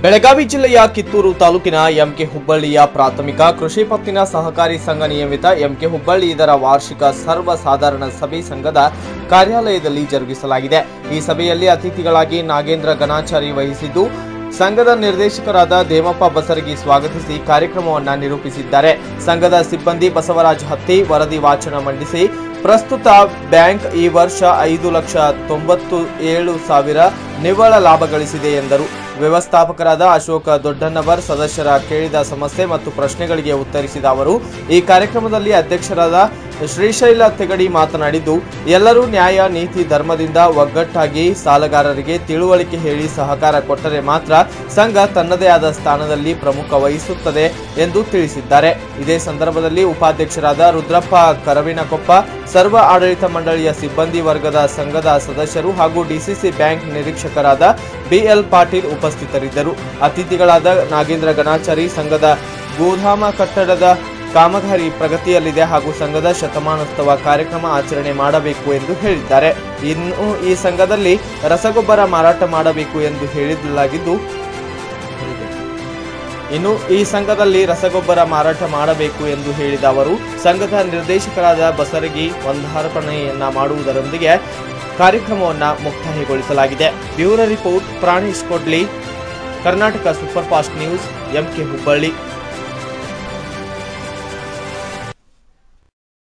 ಬೆಳಗಾವಿ ಜಿಲ್ಲೆಯ ಕಿತ್ತೂರು ತಾಲೂಕಿನ ಎಂಕೆ ಹುಬ್ಬಳ್ಳಿಯ ಪ್ರಾಥಮಿಕ ಕೃಷಿ ಪತ್ತಿನ ಸಹಕಾರಿ ಸಂಘ ನಿಯಮಿತ ಎಂಕೆ ಹುಬ್ಬಳ್ಳಿ ಇದರ ವಾರ್ಷಿಕ ಸರ್ವ ಸಾಧಾರಣ ಸಭೆ ಸಂಘದ ಕಾರ್ಯಾಲಯದಲ್ಲಿ ಜರುಗಿಸಲಾಗಿದೆ ಈ ಸಭೆಯಲ್ಲಿ ಅತಿಥಿಗಳಾಗಿ ನಾಗೇಂದ್ರ ಗಣಾಚಾರಿ ವಹಿಸಿದ್ದು ಸಂಘದ ನಿರ್ದೇಶಕರಾದ ದೇಮಪ್ಪ ಬಸರಗಿ ಸ್ವಾಗತಿಸಿ ಕಾರ್ಯಕ್ರಮವನ್ನ ನಿರೂಪಿಸಿದ್ದಾರೆ ಸಂಘದ ಸಿಬ್ಬಂದಿ ಬಸವರಾಜ್ ಹತ್ತಿ ವರದಿ ವಾಚನ ಮಂಡಿಸಿ ಪ್ರಸ್ತುತ ಬ್ಯಾಂಕ್ ಈ ವರ್ಷ ಐದು ಲಕ್ಷ ತೊಂಬತ್ತು ಏಳು ಸಾವಿರ ನಿವ್ವಳ ಲಾಭ ಗಳಿಸಿದೆ ಎಂದರು ವ್ಯವಸ್ಥಾಪಕರಾದ ಅಶೋಕ ದೊಡ್ಡನ್ನವರ್ ಸದಸ್ಯರ ಕೇಳಿದ ಸಮಸ್ಯೆ ಮತ್ತು ಪ್ರಶ್ನೆಗಳಿಗೆ ಉತ್ತರಿಸಿದ ಅವರು ಈ ಕಾರ್ಯಕ್ರಮದಲ್ಲಿ ಅಧ್ಯಕ್ಷರಾದ ಶ್ರೀಶೈಲ ತೆಗಡಿ ಮಾತನಾಡಿದ್ದು ಎಲ್ಲರೂ ನ್ಯಾಯ ನೀತಿ ಧರ್ಮದಿಂದ ಒಗ್ಗಟ್ಟಾಗಿ ಸಾಲಗಾರರಿಗೆ ತಿಳುವಳಿಕೆ ಹೇಳಿ ಸಹಕಾರ ಕೊಟ್ಟರೆ ಮಾತ್ರ ಸಂಘ ತನ್ನದೇ ಆದ ಸ್ಥಾನದಲ್ಲಿ ಪ್ರಮುಖ ವಹಿಸುತ್ತದೆ ಎಂದು ತಿಳಿಸಿದ್ದಾರೆ ಇದೇ ಸಂದರ್ಭದಲ್ಲಿ ಉಪಾಧ್ಯಕ್ಷರಾದ ರುದ್ರಪ್ಪ ಕರವಿನಕೊಪ್ಪ ಸರ್ವ ಆಡಳಿತ ಮಂಡಳಿಯ ಸಿಬ್ಬಂದಿ ವರ್ಗದ ಸಂಘದ ಸದಸ್ಯರು ಹಾಗೂ ಡಿಸಿಸಿ ಬ್ಯಾಂಕ್ ನಿರೀಕ್ಷಕರಾದ ಬಿಎಲ್ ಪಾಟೀಲ್ ಉಪಸ್ಥಿತರಿದ್ದರು ಅತಿಥಿಗಳಾದ ನಾಗೇಂದ್ರ ಗಣಾಚಾರಿ ಸಂಘದ ಗೋಧಾಮ ಕಟ್ಟಡದ ಕಾಮಗಾರಿ ಪ್ರಗತಿಯಲ್ಲಿದೆ ಹಾಗೂ ಸಂಘದ ಶತಮಾನೋತ್ಸವ ಕಾರ್ಯಕ್ರಮ ಆಚರಣೆ ಮಾಡಬೇಕು ಎಂದು ಹೇಳಿದ್ದಾರೆ ಇನ್ನು ಈ ಸಂಘದಲ್ಲಿ ರಸಗೊಬ್ಬರ ಮಾರಾಟ ಮಾಡಬೇಕು ಎಂದು ಹೇಳಿಸಲಾಗಿದ್ದು ಇನ್ನು ಈ ಸಂಘದಲ್ಲಿ ರಸಗೊಬ್ಬರ ಮಾರಾಟ ಮಾಡಬೇಕು ಎಂದು ಹೇಳಿದ ಅವರು ಸಂಘದ ನಿರ್ದೇಶಕರಾದ ಬಸರಗಿ ಒಂದಾರ್ಪಣೆಯನ್ನ ಮಾಡುವುದರೊಂದಿಗೆ ಕಾರ್ಯಕ್ರಮವನ್ನ ಮುಕ್ತಾಯಗೊಳಿಸಲಾಗಿದೆ bureau report Pranesh Kodli Karnataka super fast news MK Hubballi